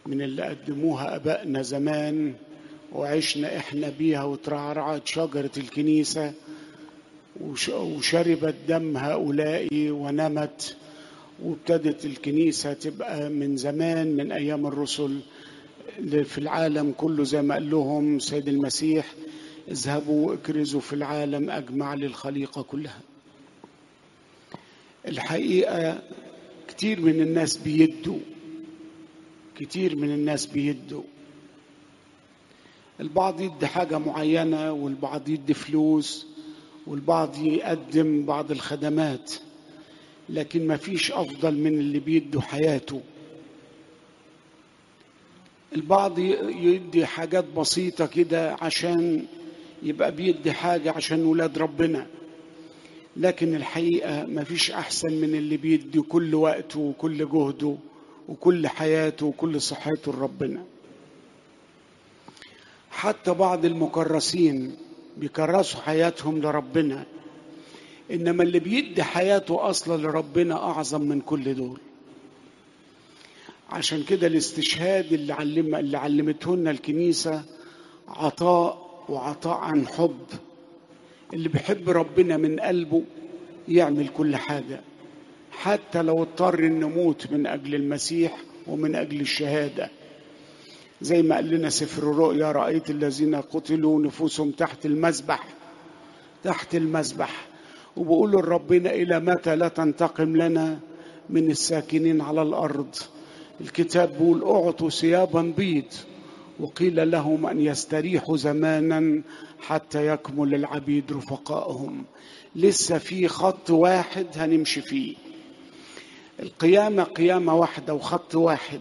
من اللي قدموها ابائنا زمان وعشنا احنا بيها وترعرعت شجره الكنيسه وشربت دم هؤلاء ونمت وابتدت الكنيسة تبقى من زمان من أيام الرسل في العالم كله زي ما قال لهم سيد المسيح اذهبوا واكرزوا في العالم أجمع للخليقة كلها الحقيقة كتير من الناس بيدوا كتير من الناس بيدوا البعض يدي حاجة معينة والبعض يدي فلوس والبعض يقدم بعض الخدمات لكن ما فيش أفضل من اللي بيدوا حياته البعض يدي حاجات بسيطة كده عشان يبقى بيدي حاجة عشان ولاد ربنا لكن الحقيقة ما فيش أحسن من اللي بيدي كل وقته وكل جهده وكل حياته وكل صحته لربنا حتى بعض المكرسين بيكرسوا حياتهم لربنا انما اللي بيدي حياته اصلا لربنا اعظم من كل دول عشان كده الاستشهاد اللي علم اللي علمته لنا الكنيسه عطاء وعطاء عن حب اللي بيحب ربنا من قلبه يعمل كل حاجه حتى لو اضطر ان نموت من اجل المسيح ومن اجل الشهاده زي ما قال لنا سفر الرؤيا رايت الذين قتلوا نفوسهم تحت المذبح تحت المذبح وبقولوا لربنا إلى متى لا تنتقم لنا من الساكنين على الأرض الكتاب بيقول أعطوا ثيابا بيض وقيل لهم أن يستريحوا زمانا حتى يكمل العبيد رفقائهم لسه في خط واحد هنمشي فيه القيامة قيامة واحدة وخط واحد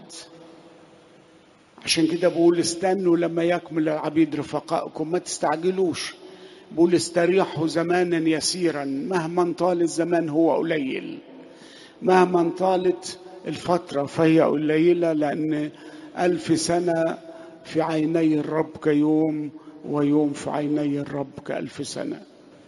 عشان كده بقول استنوا لما يكمل العبيد رفقائكم ما تستعجلوش بقول استريحوا زمانا يسيرا مهما طال الزمان هو قليل مهما طالت الفترة فهي قليلة لأن ألف سنة في عيني الرب كيوم ويوم في عيني الرب كألف سنة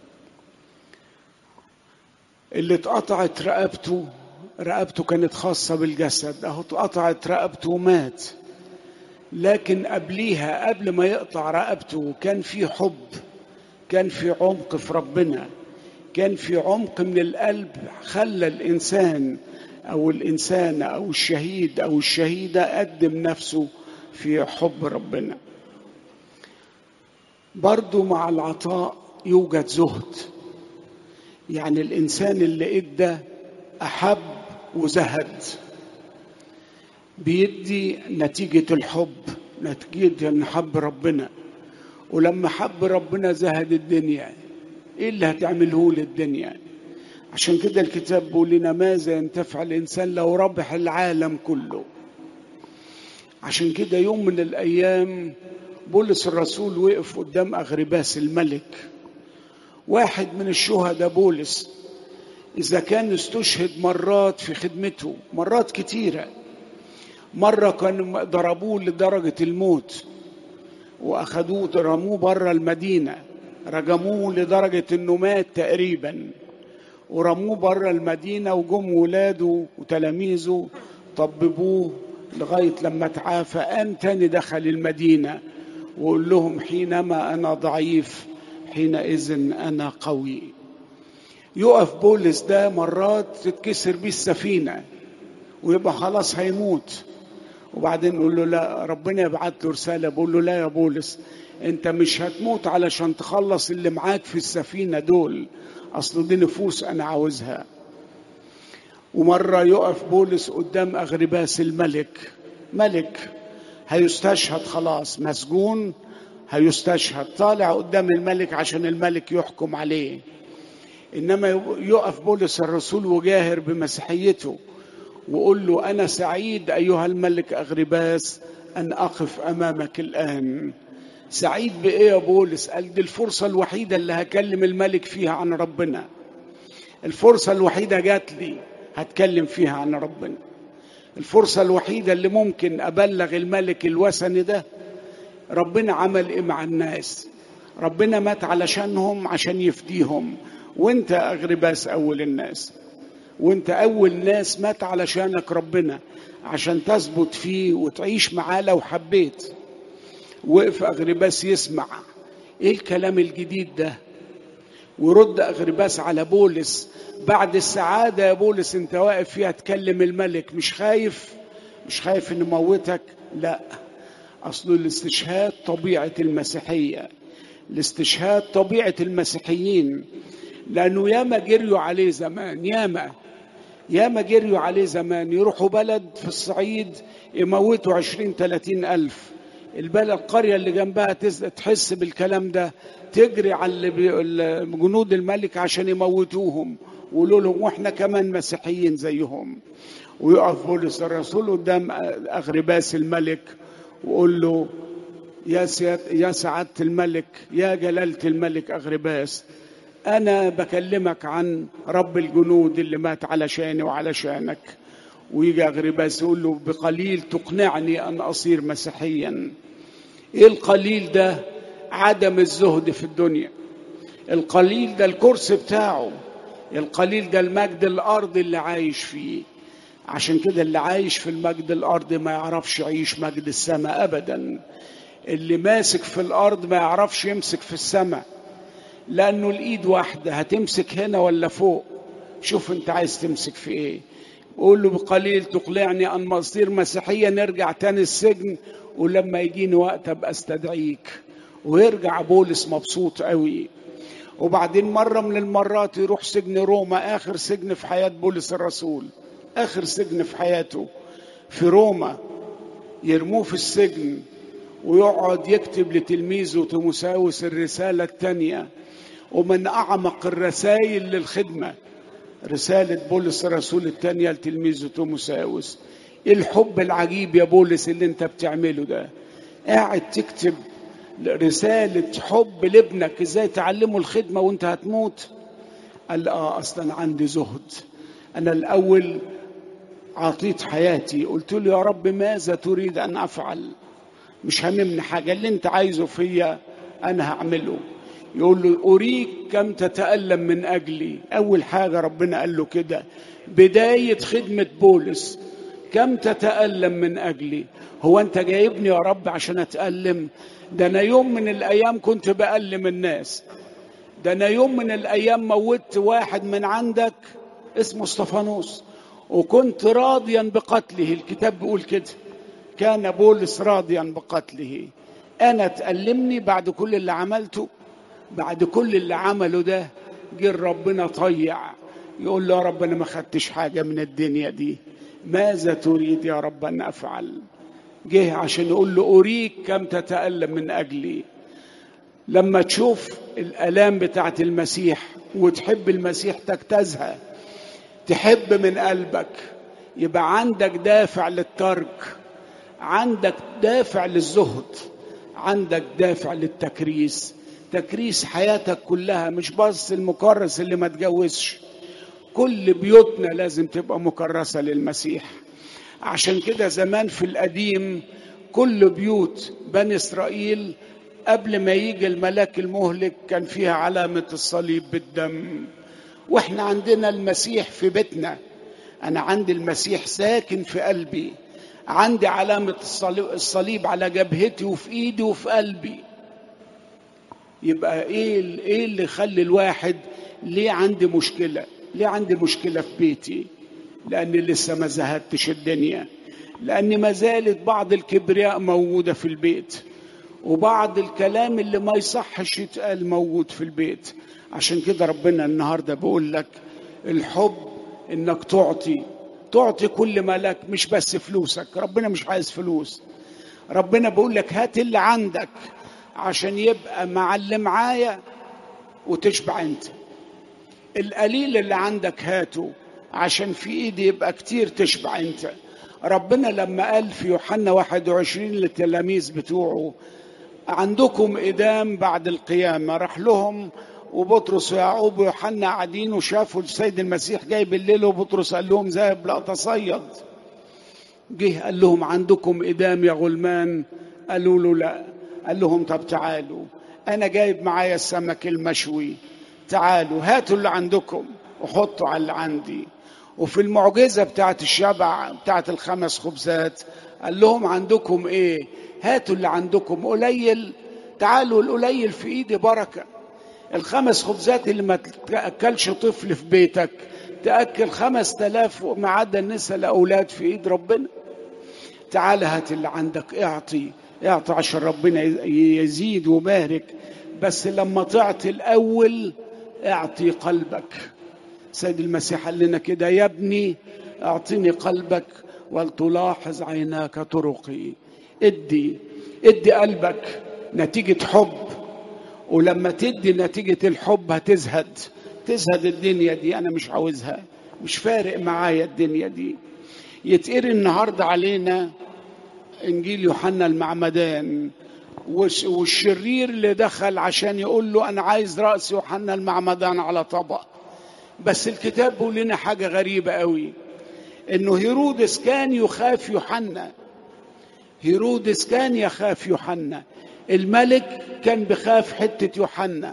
اللي اتقطعت رقبته رقبته كانت خاصة بالجسد اهو اتقطعت رقبته ومات لكن قبليها قبل ما يقطع رقبته كان في حب كان في عمق في ربنا كان في عمق من القلب خلى الانسان او الانسان او الشهيد او الشهيده قدم نفسه في حب ربنا برضو مع العطاء يوجد زهد يعني الانسان اللي ادى احب وزهد بيدي نتيجه الحب نتيجه ان حب ربنا ولما حب ربنا زهد الدنيا ايه اللي هتعمله للدنيا عشان كده الكتاب بيقول لنا ماذا ينتفع الانسان لو ربح العالم كله عشان كده يوم من الايام بولس الرسول وقف قدام اغرباس الملك واحد من الشهداء بولس اذا كان استشهد مرات في خدمته مرات كتيره مره كانوا ضربوه لدرجه الموت واخدوه رموه بره المدينه رجموه لدرجه انه مات تقريبا ورموه بره المدينه وجم ولاده وتلاميذه طببوه لغايه لما تعافى قام تاني دخل المدينه وقول لهم حينما انا ضعيف حينئذ انا قوي يقف بولس ده مرات تتكسر بيه السفينه ويبقى خلاص هيموت وبعدين نقول له لا ربنا يبعت له رساله بقول له لا يا بولس انت مش هتموت علشان تخلص اللي معاك في السفينه دول اصل دي نفوس انا عاوزها ومره يقف بولس قدام اغرباس الملك ملك هيستشهد خلاص مسجون هيستشهد طالع قدام الملك عشان الملك يحكم عليه انما يقف بولس الرسول وجاهر بمسيحيته وقول له انا سعيد ايها الملك اغرباس ان اقف امامك الان سعيد بايه يا بولس قال دي الفرصه الوحيده اللي هكلم الملك فيها عن ربنا الفرصه الوحيده جات لي هتكلم فيها عن ربنا الفرصه الوحيده اللي ممكن ابلغ الملك الوثني ده ربنا عمل ايه مع الناس ربنا مات علشانهم عشان يفديهم وانت اغرباس اول الناس وانت اول ناس مات علشانك ربنا عشان تثبت فيه وتعيش معاه لو حبيت وقف اغرباس يسمع ايه الكلام الجديد ده ورد اغرباس على بولس بعد السعاده يا بولس انت واقف فيها تكلم الملك مش خايف مش خايف ان موتك لا اصل الاستشهاد طبيعه المسيحيه الاستشهاد طبيعه المسيحيين لانه ياما جريوا عليه زمان ياما ياما جريوا عليه زمان يروحوا بلد في الصعيد يموتوا عشرين تلاتين ألف البلد القرية اللي جنبها تحس بالكلام ده تجري على جنود الملك عشان يموتوهم ويقولوا لهم واحنا كمان مسيحيين زيهم ويقف بولس الرسول قدام أغرباس الملك ويقول له يا سياد يا سعادة الملك يا جلالة الملك أغرباس أنا بكلمك عن رب الجنود اللي مات علشاني وعلشانك ويجي أغرباس يقول له بقليل تقنعني أن أصير مسيحيا إيه القليل ده عدم الزهد في الدنيا القليل ده الكرسي بتاعه القليل ده المجد الأرضي اللي عايش فيه عشان كده اللي عايش في المجد الأرضي ما يعرفش يعيش مجد السماء أبدا اللي ماسك في الأرض ما يعرفش يمسك في السماء لأنه الإيد واحدة هتمسك هنا ولا فوق شوف أنت عايز تمسك في إيه قول له بقليل تقلعني أن مصير مسيحية نرجع تاني السجن ولما يجيني وقت أبقى استدعيك ويرجع بولس مبسوط قوي وبعدين مرة من المرات يروح سجن روما آخر سجن في حياة بولس الرسول آخر سجن في حياته في روما يرموه في السجن ويقعد يكتب لتلميذه تيموساوس الرسالة الثانية ومن أعمق الرسائل للخدمة رسالة بولس الرسول الثانية لتلميذه تيموساوس إيه الحب العجيب يا بولس اللي انت بتعمله ده قاعد تكتب رسالة حب لابنك ازاي تعلمه الخدمة وانت هتموت قال اه اصلا عندي زهد انا الاول عطيت حياتي قلت له يا رب ماذا تريد ان افعل مش هممني حاجة اللي انت عايزه فيا انا هعمله يقول له اريك كم تتألم من اجلي اول حاجة ربنا قال له كده بداية خدمة بولس كم تتألم من أجلي هو أنت جايبني يا رب عشان أتألم ده أنا يوم من الأيام كنت بألم الناس ده أنا يوم من الأيام موت واحد من عندك اسمه استفانوس وكنت راضيا بقتله الكتاب بيقول كده كان بولس راضيا بقتله أنا تألمني بعد كل اللي عملته بعد كل اللي عمله ده جه ربنا طيع يقول له يا رب أنا ما خدتش حاجة من الدنيا دي ماذا تريد يا رب أن أفعل جه عشان يقول له أريك كم تتألم من أجلي لما تشوف الآلام بتاعت المسيح وتحب المسيح تجتازها تحب من قلبك يبقى عندك دافع للترك عندك دافع للزهد عندك دافع للتكريس تكريس حياتك كلها مش بس المكرس اللي ما تجوزش كل بيوتنا لازم تبقى مكرسة للمسيح عشان كده زمان في القديم كل بيوت بني إسرائيل قبل ما يجي الملاك المهلك كان فيها علامة الصليب بالدم واحنا عندنا المسيح في بيتنا أنا عندي المسيح ساكن في قلبي عندي علامة الصليب على جبهتي وفي إيدي وفي قلبي يبقى إيه إيه اللي يخلي الواحد ليه عندي مشكلة ليه عندي مشكلة في بيتي لأني لسه ما زهدتش الدنيا لأن ما زالت بعض الكبرياء موجودة في البيت وبعض الكلام اللي ما يصحش يتقال موجود في البيت عشان كده ربنا النهاردة بيقول لك الحب انك تعطي تعطي كل ما لك مش بس فلوسك ربنا مش عايز فلوس ربنا بيقول لك هات اللي عندك عشان يبقى مع اللي معايا وتشبع انت القليل اللي عندك هاته عشان في ايدي يبقى كتير تشبع انت ربنا لما قال في يوحنا 21 للتلاميذ بتوعه عندكم إدام بعد القيامة راح لهم وبطرس ويعقوب ويوحنا قاعدين وشافوا السيد المسيح جاي بالليل وبطرس قال لهم ذهب لأتصيد جه قال لهم عندكم إدام يا غلمان قالوا له لا قال لهم طب تعالوا أنا جايب معايا السمك المشوي تعالوا هاتوا اللي عندكم وحطوا على اللي عندي وفي المعجزة بتاعت الشبع بتاعت الخمس خبزات قال لهم عندكم ايه هاتوا اللي عندكم قليل تعالوا القليل في ايدي بركة الخمس خبزات اللي ما تأكلش طفل في بيتك تأكل خمس تلاف ما عدا النساء الأولاد في إيد ربنا تعال هات اللي عندك اعطي اعطي عشان ربنا يزيد وبارك بس لما تعطي الأول اعطي قلبك سيد المسيح قال لنا كده يا ابني اعطني قلبك ولتلاحظ عيناك طرقي ادي ادي قلبك نتيجة حب ولما تدي نتيجة الحب هتزهد تزهد الدنيا دي أنا مش عاوزها مش فارق معايا الدنيا دي يتقري النهاردة علينا إنجيل يوحنا المعمدان والشرير اللي دخل عشان يقول له أنا عايز رأس يوحنا المعمدان على طبق بس الكتاب بيقول لنا حاجة غريبة قوي إنه هيرودس كان يخاف يوحنا هيرودس كان يخاف يوحنا الملك كان بخاف حتة يوحنا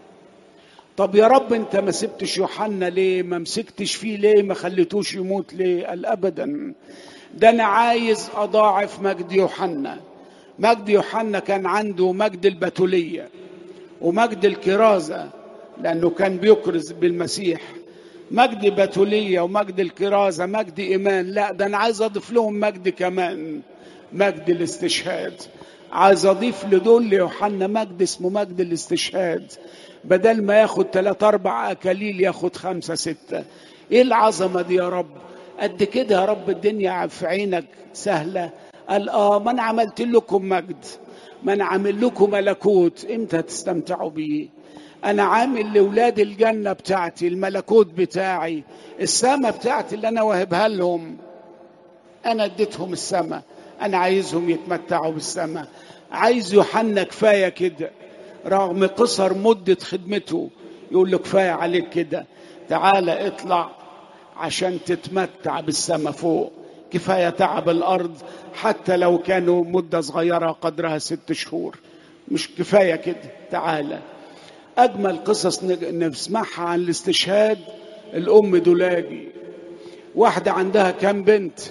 طب يا رب انت ما سبتش يوحنا ليه ما مسكتش فيه ليه ما خليتوش يموت ليه قال ابدا ده انا عايز اضاعف مجد يوحنا مجد يوحنا كان عنده مجد البتولية ومجد الكرازة لأنه كان بيكرز بالمسيح مجد بتولية ومجد الكرازة مجد إيمان لا ده أنا عايز أضيف لهم مجد كمان مجد الاستشهاد عايز أضيف لدول ليوحنا مجد اسمه مجد الاستشهاد بدل ما ياخد ثلاث أربع أكاليل ياخد خمسة ستة إيه العظمة دي يا رب قد كده يا رب الدنيا في عينك سهلة قال آه ما أنا عملت لكم مجد ما أنا عامل لكم ملكوت إمتى تستمتعوا بيه أنا عامل لأولاد الجنة بتاعتي الملكوت بتاعي السماء بتاعتي اللي أنا واهبها لهم أنا اديتهم السماء أنا عايزهم يتمتعوا بالسماء عايز يوحنا كفاية كده رغم قصر مدة خدمته يقول له كفاية عليك كده تعالى اطلع عشان تتمتع بالسماء فوق كفاية تعب الأرض حتى لو كانوا مدة صغيرة قدرها ست شهور مش كفاية كده تعالى أجمل قصص نسمعها عن الاستشهاد الأم دولاجي واحدة عندها كام بنت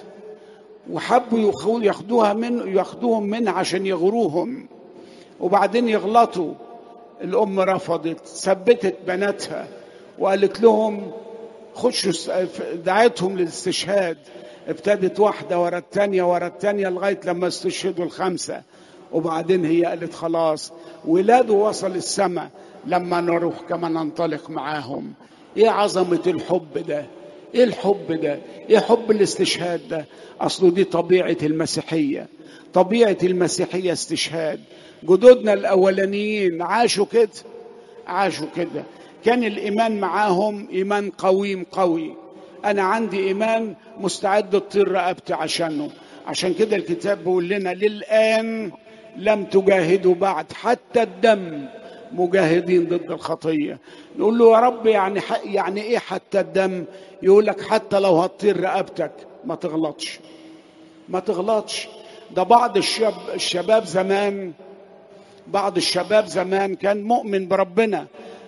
وحبوا ياخدوها من ياخدوهم منها عشان يغروهم وبعدين يغلطوا الأم رفضت ثبتت بناتها وقالت لهم خشوا دعيتهم للاستشهاد ابتدت واحدة ورا التانية ورا التانية لغاية لما استشهدوا الخمسة وبعدين هي قالت خلاص ولاده وصل السماء لما نروح كما ننطلق معاهم ايه عظمة الحب ده ايه الحب ده ايه حب الاستشهاد ده اصله دي طبيعة المسيحية طبيعة المسيحية استشهاد جدودنا الاولانيين عاشوا كده عاشوا كده كان الايمان معاهم ايمان قويم قوي انا عندي ايمان مستعد اطير رقبتي عشانه عشان كده الكتاب بيقول لنا للان لم تجاهدوا بعد حتى الدم مجاهدين ضد الخطيه نقول له يا رب يعني يعني ايه حتى الدم يقول لك حتى لو هتطير رقبتك ما تغلطش ما تغلطش ده بعض الشاب الشباب زمان بعض الشباب زمان كان مؤمن بربنا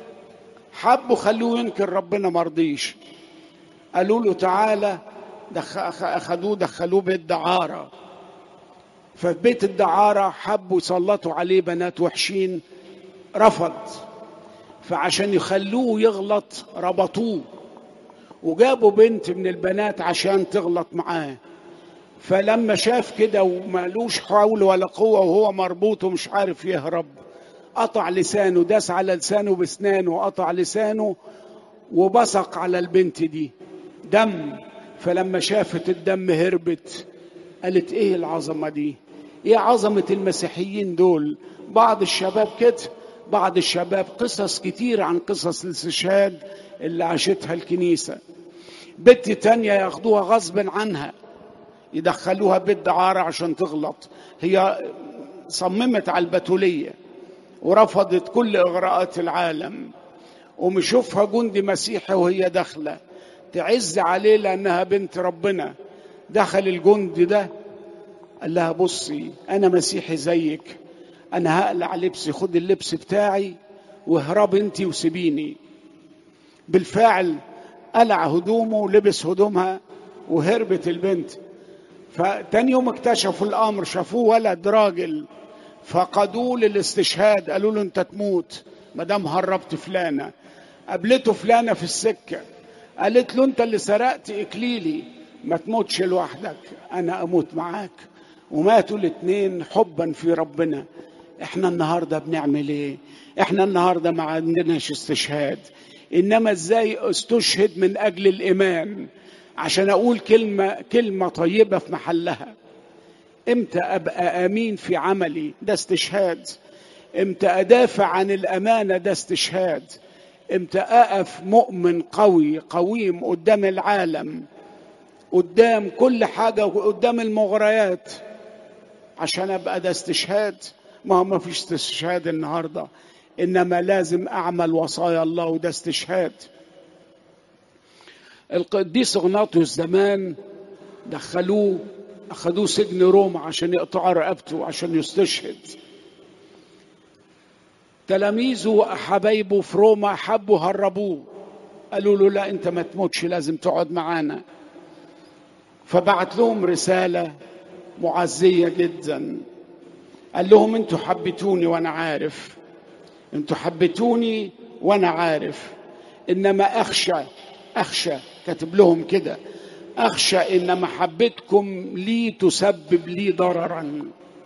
حبوا خلوه ينكر ربنا مرضيش قالوا له تعالى دخ... اخذوه دخلوه بيت دعاره ففي بيت الدعاره حبوا يسلطوا عليه بنات وحشين رفض فعشان يخلوه يغلط ربطوه وجابوا بنت من البنات عشان تغلط معاه فلما شاف كده ومالوش حول ولا قوة وهو مربوط ومش عارف يهرب قطع لسانه داس على لسانه بسنانه وقطع لسانه وبصق على البنت دي دم فلما شافت الدم هربت قالت ايه العظمة دي ايه عظمة المسيحيين دول بعض الشباب كده بعض الشباب قصص كتير عن قصص الاستشهاد اللي عاشتها الكنيسة بنت تانية ياخدوها غصب عنها يدخلوها بيت دعارة عشان تغلط هي صممت على البتولية ورفضت كل إغراءات العالم ومشوفها جندي مسيحي وهي داخلة تعز عليه لأنها بنت ربنا دخل الجندي ده قال لها بصي أنا مسيحي زيك أنا هقلع لبسي خد اللبس بتاعي واهرب انت وسيبيني بالفعل قلع هدومه ولبس هدومها وهربت البنت فتاني يوم اكتشفوا الامر شافوه ولد راجل فقدوه للاستشهاد قالوا له انت تموت ما دام هربت فلانه قابلته فلانه في السكه قالت له انت اللي سرقت اكليلي ما تموتش لوحدك انا اموت معاك وماتوا الاثنين حبا في ربنا احنا النهارده بنعمل ايه احنا النهارده ما عندناش استشهاد انما ازاي استشهد من اجل الايمان عشان اقول كلمه كلمه طيبه في محلها امتى ابقى امين في عملي ده استشهاد امتى ادافع عن الامانه ده استشهاد امتى اقف مؤمن قوي قويم قدام العالم قدام كل حاجه وقدام المغريات عشان ابقى ده استشهاد ما هو ما فيش استشهاد النهارده انما لازم اعمل وصايا الله وده استشهاد القديس اغناطيوس زمان دخلوه اخذوه سجن روما عشان يقطعوا رقبته عشان يستشهد تلاميذه وحبايبه في روما حبوا هربوه قالوا له لا انت ما تموتش لازم تقعد معانا فبعت لهم رساله معزيه جدا قال لهم انتوا حبيتوني وانا عارف انتوا حبيتوني وانا عارف انما اخشى اخشى كاتب لهم كده اخشى ان محبتكم لي تسبب لي ضررا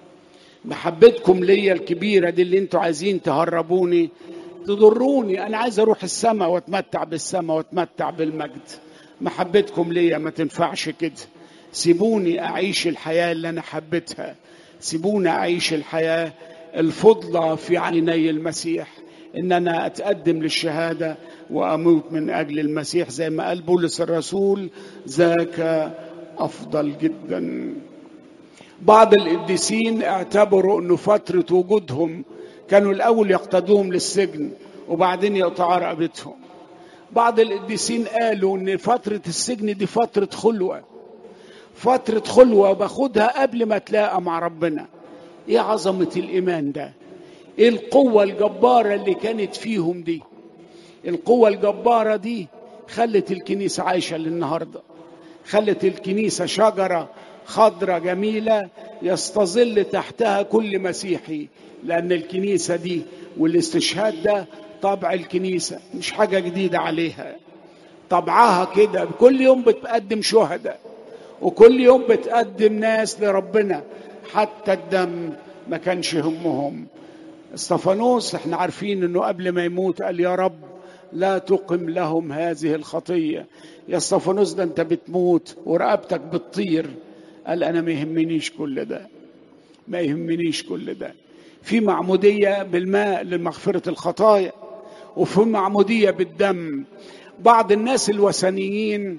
محبتكم ليا الكبيره دي اللي انتوا عايزين تهربوني تضروني انا عايز اروح السماء واتمتع بالسماء واتمتع بالمجد محبتكم ليا ما تنفعش كده سيبوني اعيش الحياه اللي انا حبيتها سيبوني اعيش الحياه الفضلى في عيني المسيح ان انا اتقدم للشهاده واموت من اجل المسيح زي ما قال بولس الرسول ذاك افضل جدا بعض القديسين اعتبروا انه فتره وجودهم كانوا الاول يقتدوهم للسجن وبعدين يقطعوا رقبتهم بعض القديسين قالوا ان فتره السجن دي فتره خلوه فتره خلوه باخدها قبل ما اتلاقى مع ربنا ايه عظمه الايمان ده ايه القوه الجباره اللي كانت فيهم دي القوه الجباره دي خلت الكنيسه عايشه للنهارده خلت الكنيسه شجره خضرة جميلة يستظل تحتها كل مسيحي لأن الكنيسة دي والاستشهاد ده طبع الكنيسة مش حاجة جديدة عليها طبعها كده كل يوم بتقدم شهداء وكل يوم بتقدم ناس لربنا حتى الدم ما كانش همهم استفانوس احنا عارفين انه قبل ما يموت قال يا رب لا تقم لهم هذه الخطية يا استفانوس ده انت بتموت ورقبتك بتطير قال انا ما يهمنيش كل ده ما يهمنيش كل ده في معمودية بالماء لمغفرة الخطايا وفي معمودية بالدم بعض الناس الوثنيين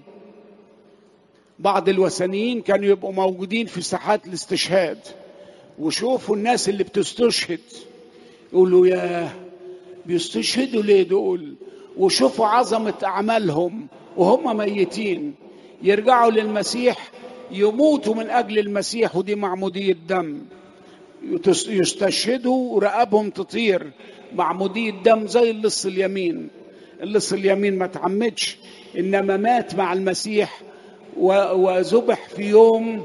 بعض الوثنيين كانوا يبقوا موجودين في ساحات الاستشهاد وشوفوا الناس اللي بتستشهد يقولوا يا بيستشهدوا ليه دول وشوفوا عظمة أعمالهم وهم ميتين يرجعوا للمسيح يموتوا من أجل المسيح ودي معمودية دم يستشهدوا ورقابهم تطير معمودية دم زي اللص اليمين اللص اليمين ما تعمدش إنما مات مع المسيح وذبح في يوم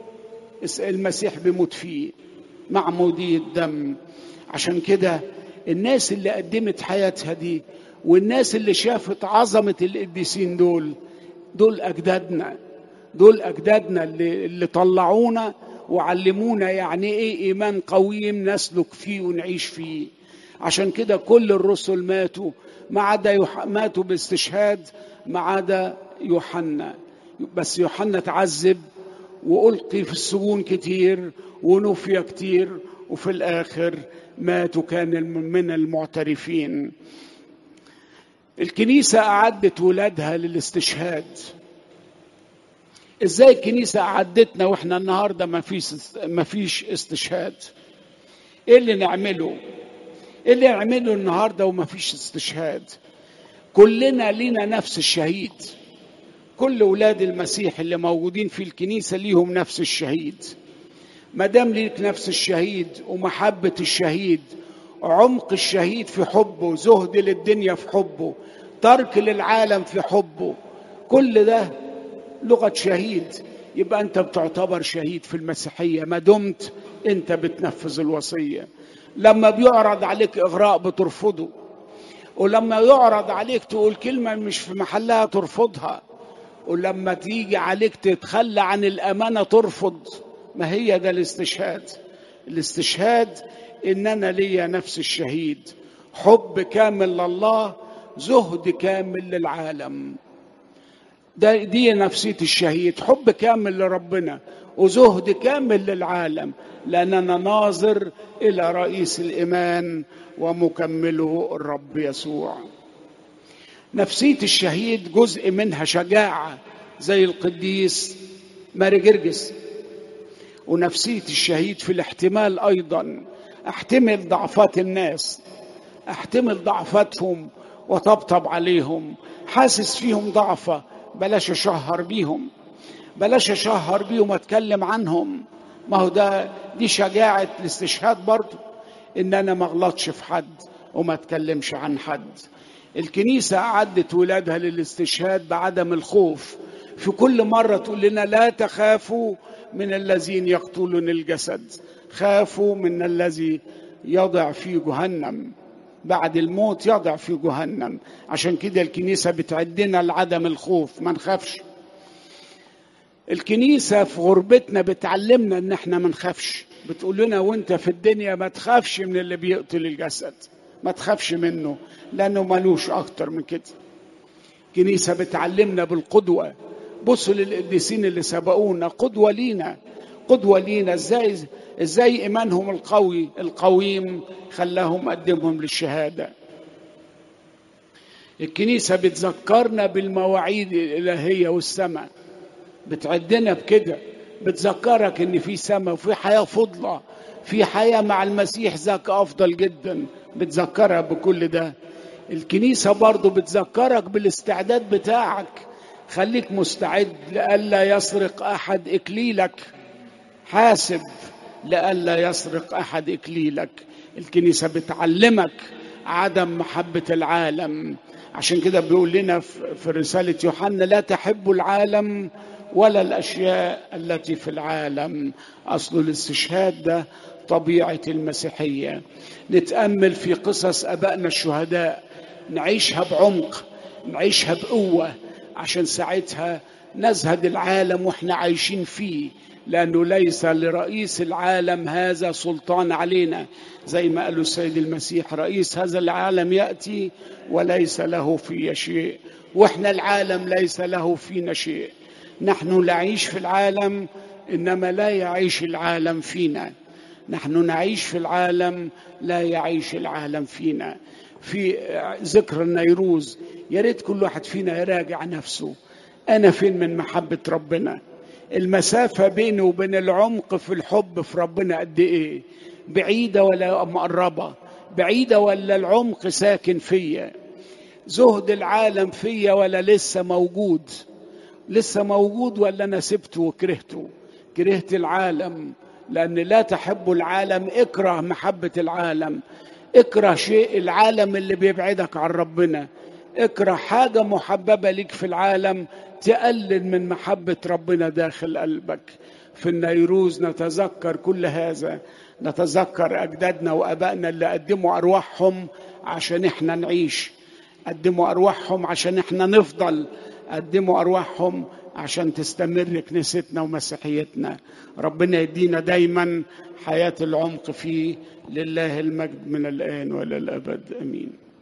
المسيح بيموت فيه معمودية دم عشان كده الناس اللي قدمت حياتها دي والناس اللي شافت عظمة القديسين دول دول أجدادنا دول أجدادنا اللي, اللي طلعونا وعلمونا يعني إيه إيمان قويم نسلك فيه ونعيش فيه عشان كده كل الرسل ماتوا ما عدا يح... ماتوا باستشهاد ما عدا يوحنا بس يوحنا تعذب وألقي في السجون كتير ونفي كتير وفي الآخر ماتوا كان من المعترفين الكنيسة أعدت ولادها للاستشهاد ازاي الكنيسة أعدتنا واحنا النهاردة ما فيش ما فيش استشهاد ايه اللي نعمله ايه اللي نعمله النهاردة وما فيش استشهاد كلنا لينا نفس الشهيد كل ولاد المسيح اللي موجودين في الكنيسة ليهم نفس الشهيد ما دام ليك نفس الشهيد ومحبة الشهيد عمق الشهيد في حبه زهد للدنيا في حبه ترك للعالم في حبه كل ده لغة شهيد يبقى أنت بتعتبر شهيد في المسيحية ما دمت أنت بتنفذ الوصية لما بيعرض عليك إغراء بترفضه ولما يعرض عليك تقول كلمة مش في محلها ترفضها ولما تيجي عليك تتخلى عن الأمانة ترفض ما هي ده الاستشهاد الاستشهاد إن أنا ليا نفس الشهيد حب كامل لله زهد كامل للعالم ده دي نفسية الشهيد حب كامل لربنا وزهد كامل للعالم لأننا ناظر إلى رئيس الإيمان ومكمله الرب يسوع نفسية الشهيد جزء منها شجاعة زي القديس ماري جرجس ونفسية الشهيد في الاحتمال أيضا احتمل ضعفات الناس احتمل ضعفاتهم وطبطب عليهم حاسس فيهم ضعفة بلاش اشهر بيهم بلاش اشهر بيهم واتكلم عنهم ما هو ده دي شجاعة الاستشهاد برضو ان انا ما اغلطش في حد وما اتكلمش عن حد الكنيسة أعدت ولادها للاستشهاد بعدم الخوف في كل مرة تقول لنا لا تخافوا من الذين يقتلون الجسد خافوا من الذي يضع في جهنم بعد الموت يضع في جهنم عشان كده الكنيسة بتعدنا لعدم الخوف ما نخافش الكنيسة في غربتنا بتعلمنا ان احنا ما نخافش بتقول لنا وانت في الدنيا ما تخافش من اللي بيقتل الجسد ما تخافش منه لانه ملوش اكتر من كده الكنيسة بتعلمنا بالقدوة بصوا للقديسين اللي سبقونا قدوة لينا قدوة لينا ازاي ازاي ايمانهم القوي القويم خلاهم قدمهم للشهادة الكنيسة بتذكرنا بالمواعيد الإلهية والسماء بتعدنا بكده بتذكرك ان في سماء وفي حياة فضلة في حياة مع المسيح ذاك أفضل جدا بتذكرها بكل ده الكنيسة برضو بتذكرك بالاستعداد بتاعك خليك مستعد لئلا يسرق أحد إكليلك حاسب لئلا يسرق أحد إكليلك الكنيسة بتعلمك عدم محبة العالم عشان كده بيقول لنا في رسالة يوحنا لا تحبوا العالم ولا الأشياء التي في العالم أصل الاستشهاد ده طبيعة المسيحية نتأمل في قصص أبائنا الشهداء نعيشها بعمق نعيشها بقوة عشان ساعتها نزهد العالم واحنا عايشين فيه لأنه ليس لرئيس العالم هذا سلطان علينا زي ما قال السيد المسيح رئيس هذا العالم يأتي وليس له في شيء واحنا العالم ليس له فينا شيء نحن نعيش في العالم إنما لا يعيش العالم فينا نحن نعيش في العالم لا يعيش العالم فينا في ذكر النيروز يا ريت كل واحد فينا يراجع نفسه أنا فين من محبة ربنا المسافة بيني وبين العمق في الحب في ربنا قد إيه بعيدة ولا مقربة بعيدة ولا العمق ساكن فيا زهد العالم فيا ولا لسه موجود لسه موجود ولا أنا سبته وكرهته كرهت العالم لأن لا تحب العالم اكره محبة العالم اكره شيء العالم اللي بيبعدك عن ربنا اكره حاجة محببة ليك في العالم تقلل من محبة ربنا داخل قلبك في النيروز نتذكر كل هذا نتذكر أجدادنا وأبائنا اللي قدموا أرواحهم عشان إحنا نعيش قدموا أرواحهم عشان إحنا نفضل قدموا أرواحهم عشان تستمر كنيستنا ومسيحيتنا ربنا يدينا دايما حياة العمق فيه لله المجد من الآن وإلى الأبد أمين